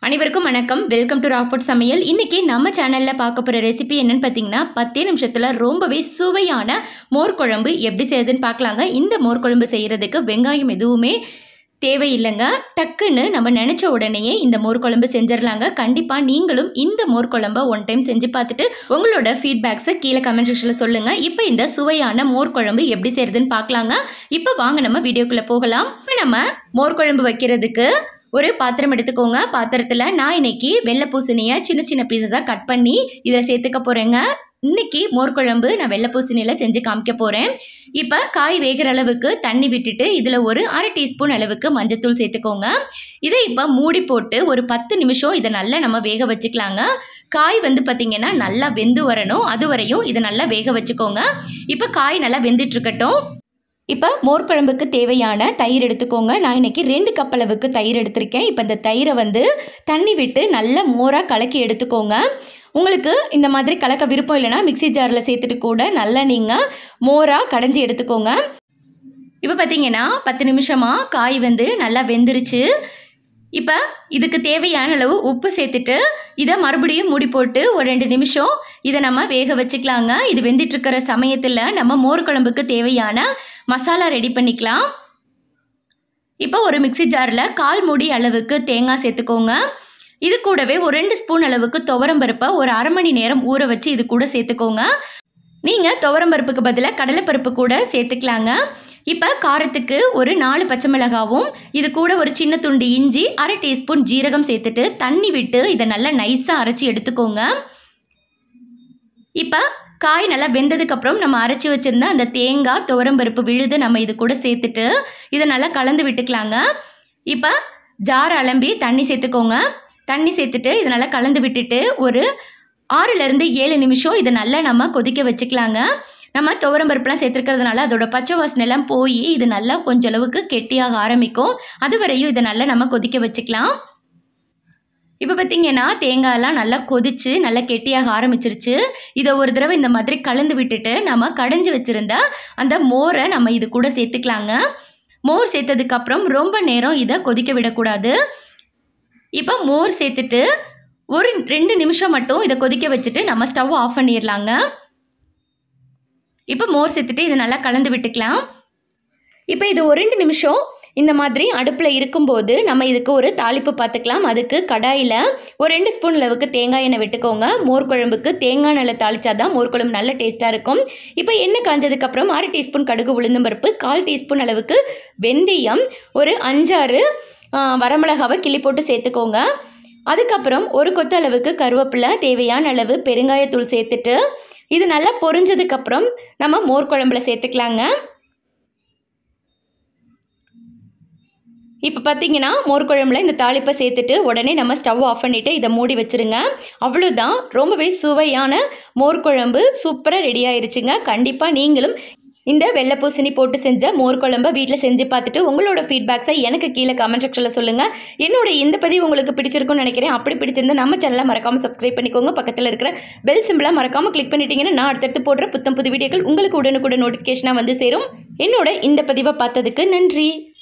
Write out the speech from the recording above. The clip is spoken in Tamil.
அனைவருக்கும் வணக்கம் வெல்கம் டு ராக்ஃபுட் சமையல் இன்றைக்கி நம்ம சேனலில் பார்க்க போகிற ரெசிபி என்னன்னு பார்த்தீங்கன்னா பத்தே நிமிஷத்தில் ரொம்பவே சுவையான மோர் குழம்பு எப்படி செய்யுதுன்னு பார்க்கலாங்க இந்த மோர் குழம்பு செய்கிறதுக்கு வெங்காயம் எதுவுமே தேவையில்லைங்க டக்குன்னு நம்ம நினச்ச உடனேயே இந்த மோர் குழம்பு செஞ்சிடலாங்க கண்டிப்பாக நீங்களும் இந்த மோர் குழம்பை ஒன் டைம் செஞ்சு பார்த்துட்டு உங்களோட ஃபீட்பேக்ஸை கீழே கமெண்ட் செக்ஷனில் சொல்லுங்கள் இப்போ இந்த சுவையான மோர் குழம்பு எப்படி செய்கிறதுன்னு பார்க்கலாங்க இப்போ வாங்க நம்ம வீடியோக்குள்ளே போகலாம் இப்போ நம்ம மோர் குழம்பு வைக்கிறதுக்கு ஒரு பாத்திரம் எடுத்துக்கோங்க பாத்திரத்தில் நான் இன்னைக்கு வெள்ளை பூசணியை சின்ன சின்ன பீசஸாக கட் பண்ணி இதில் சேர்த்துக்க போகிறேங்க இன்னைக்கு மோர் குழம்பு நான் வெள்ளை பூசணியில் செஞ்சு காமிக்க போகிறேன் இப்போ காய் வேகிற அளவுக்கு தண்ணி விட்டுட்டு இதில் ஒரு அரை டீஸ்பூன் அளவுக்கு மஞ்சத்தூள் சேர்த்துக்கோங்க இதை இப்போ மூடி போட்டு ஒரு பத்து நிமிஷம் இதை நல்லா நம்ம வேக வச்சுக்கலாங்க காய் வந்து பார்த்திங்கன்னா நல்லா வெந்து வரணும் அது வரையும் இதை நல்லா வேக வச்சுக்கோங்க இப்போ காய் நல்லா வெந்துட்டு இருக்கட்டும் இப்போ மோர் குழம்புக்கு தேவையான தயிர் எடுத்துக்கோங்க நான் இன்னைக்கு ரெண்டு கப் அளவுக்கு தயிர் எடுத்திருக்கேன் இப்போ இந்த தயிரை வந்து தண்ணி விட்டு நல்லா மோராக கலக்கி எடுத்துக்கோங்க உங்களுக்கு இந்த மாதிரி கலக்க விருப்பம் இல்லைன்னா மிக்ஸி ஜாரில் சேர்த்துட்டு கூட நல்லா நீங்கள் மோராக கடைஞ்சி எடுத்துக்கோங்க இப்போ பார்த்தீங்கன்னா பத்து நிமிஷமாக காய் வந்து நல்லா வெந்துருச்சு இப்போ இதுக்கு தேவையான அளவு உப்பு சேர்த்துட்டு இதை மறுபடியும் மூடி போட்டு ஒரு ரெண்டு நிமிஷம் இதை நம்ம வேக வச்சுக்கலாங்க இது வெந்துட்டுருக்கிற சமயத்தில் நம்ம மோர் குழம்புக்கு தேவையான மசாலா ரெடி பண்ணிக்கலாம் இப்போ ஒரு மிக்ஸி ஜாரில் கால் மூடி அளவுக்கு தேங்காய் சேர்த்துக்கோங்க இது கூடவே ஒரு ரெண்டு ஸ்பூன் அளவுக்கு துவரம்பருப்பை ஒரு அரை மணி நேரம் ஊற வச்சு இது கூட சேர்த்துக்கோங்க நீங்கள் துவரம்பருப்புக்கு பதிலாக கடலைப்பருப்பு கூட சேர்த்துக்கலாங்க இப்போ காரத்துக்கு ஒரு நாலு பச்சை மிளகாவும் இது கூட ஒரு சின்ன துண்டு இஞ்சி அரை டீஸ்பூன் ஜீரகம் சேர்த்துட்டு தண்ணி விட்டு இதை நல்லா நைஸாக அரைச்சி எடுத்துக்கோங்க இப்போ காய் நல்லா வெந்ததுக்கப்புறம் நம்ம அரைச்சி வச்சுருந்த அந்த தேங்காய் துவரம்பருப்பு விழுது நம்ம இது கூட சேர்த்துட்டு இதை நல்லா கலந்து விட்டுக்கலாங்க இப்போ ஜார் அலம்பி தண்ணி சேர்த்துக்கோங்க தண்ணி சேர்த்துட்டு இதை நல்லா கலந்து விட்டுட்டு ஒரு ஆறுலேருந்து ஏழு நிமிஷம் இதை நல்லா நம்ம கொதிக்க வச்சுக்கலாங்க நம்ம துவரம்பருப்புலாம் சேர்த்துருக்கிறதுனால அதோட பச்சை வாசனைலாம் போய் இது நல்லா கொஞ்சம் அளவுக்கு கெட்டியாக ஆரம்பிக்கும் அது வரையும் இதை நல்லா நம்ம கொதிக்க வச்சுக்கலாம் இப்போ பார்த்தீங்கன்னா தேங்காயெல்லாம் நல்லா கொதிச்சு நல்லா கெட்டியாக ஆரம்பிச்சிருச்சு இதை ஒரு தடவை இந்த மாதிரி கலந்து விட்டுட்டு நம்ம கடைஞ்சி வச்சுருந்த அந்த மோரை நம்ம இது கூட சேர்த்துக்கலாங்க மோர் சேர்த்ததுக்கப்புறம் ரொம்ப நேரம் இதை கொதிக்க விடக்கூடாது இப்போ மோர் சேர்த்துட்டு ஒரு ரெண்டு நிமிஷம் மட்டும் இதை கொதிக்க வச்சுட்டு நம்ம ஸ்டவ் ஆஃப் பண்ணிடலாங்க இப்போ மோர் சேர்த்துட்டு இதை நல்லா கலந்து விட்டுக்கலாம் இப்போ இது ஒரு ரெண்டு நிமிஷம் இந்த மாதிரி அடுப்பில் இருக்கும்போது நம்ம இதுக்கு ஒரு தாளிப்பு பார்த்துக்கலாம் அதுக்கு கடாயில் ஒரு ரெண்டு ஸ்பூன் அளவுக்கு தேங்காய் எண்ணெய் விட்டுக்கோங்க மோர் குழம்புக்கு தேங்காய் எண்ணெயில் தாளிச்சா தான் மோர் குழம்பு நல்ல டேஸ்ட்டாக இருக்கும் இப்போ எண்ணெய் காஞ்சதுக்கப்புறம் அரை டீஸ்பூன் கடுகு உளுந்தும் பருப்பு கால் டீஸ்பூன் அளவுக்கு வெந்தயம் ஒரு அஞ்சாறு வரமிளகாவை கிள்ளி போட்டு சேர்த்துக்கோங்க அதுக்கப்புறம் ஒரு கொத்த அளவுக்கு கருவேப்பிலை தேவையான அளவு பெருங்காயத்தூள் சேர்த்துட்டு இது நல்லா பொரிஞ்சதுக்கப்புறம் நம்ம மோர் குழம்புல சேர்த்துக்கலாங்க இப்போ பார்த்தீங்கன்னா மோர் குழம்புல இந்த தாளிப்பை சேர்த்துட்டு உடனே நம்ம ஸ்டவ் ஆஃப் பண்ணிவிட்டு இதை மூடி வச்சுருங்க அவ்வளோதான் ரொம்பவே சுவையான மோர் குழம்பு சூப்பராக ரெடி ஆயிருச்சுங்க கண்டிப்பாக நீங்களும் இந்த வெள்ளை பூசணி போட்டு செஞ்ச மோர் குழம்பை வீட்டில் செஞ்சு பார்த்துட்டு உங்களோட ஃபீட்பேக்ஸை எனக்கு கீழே கமெண்ட் செக்ஷனில் சொல்லுங்கள் என்னோட இந்த பதிவு உங்களுக்கு பிடிச்சிருக்கும்னு நினைக்கிறேன் அப்படி பிடிச்சிருந்தா நம்ம சேனலை மறக்காமல் சப்ஸ்கிரைப் பண்ணிக்கோங்க பக்கத்தில் இருக்கிற பெல் சிம்பிளாக மறக்காமல் கிளிக் பண்ணிட்டீங்கன்னா நான் அடுத்தடுத்து போடுற புத்தம் புது வீடியோக்கள் உங்களுக்கு உடனுக்குடன் நோட்டிஃபிகேஷனாக வந்து சேரும் என்னோட இந்த பதிவை பார்த்ததுக்கு நன்றி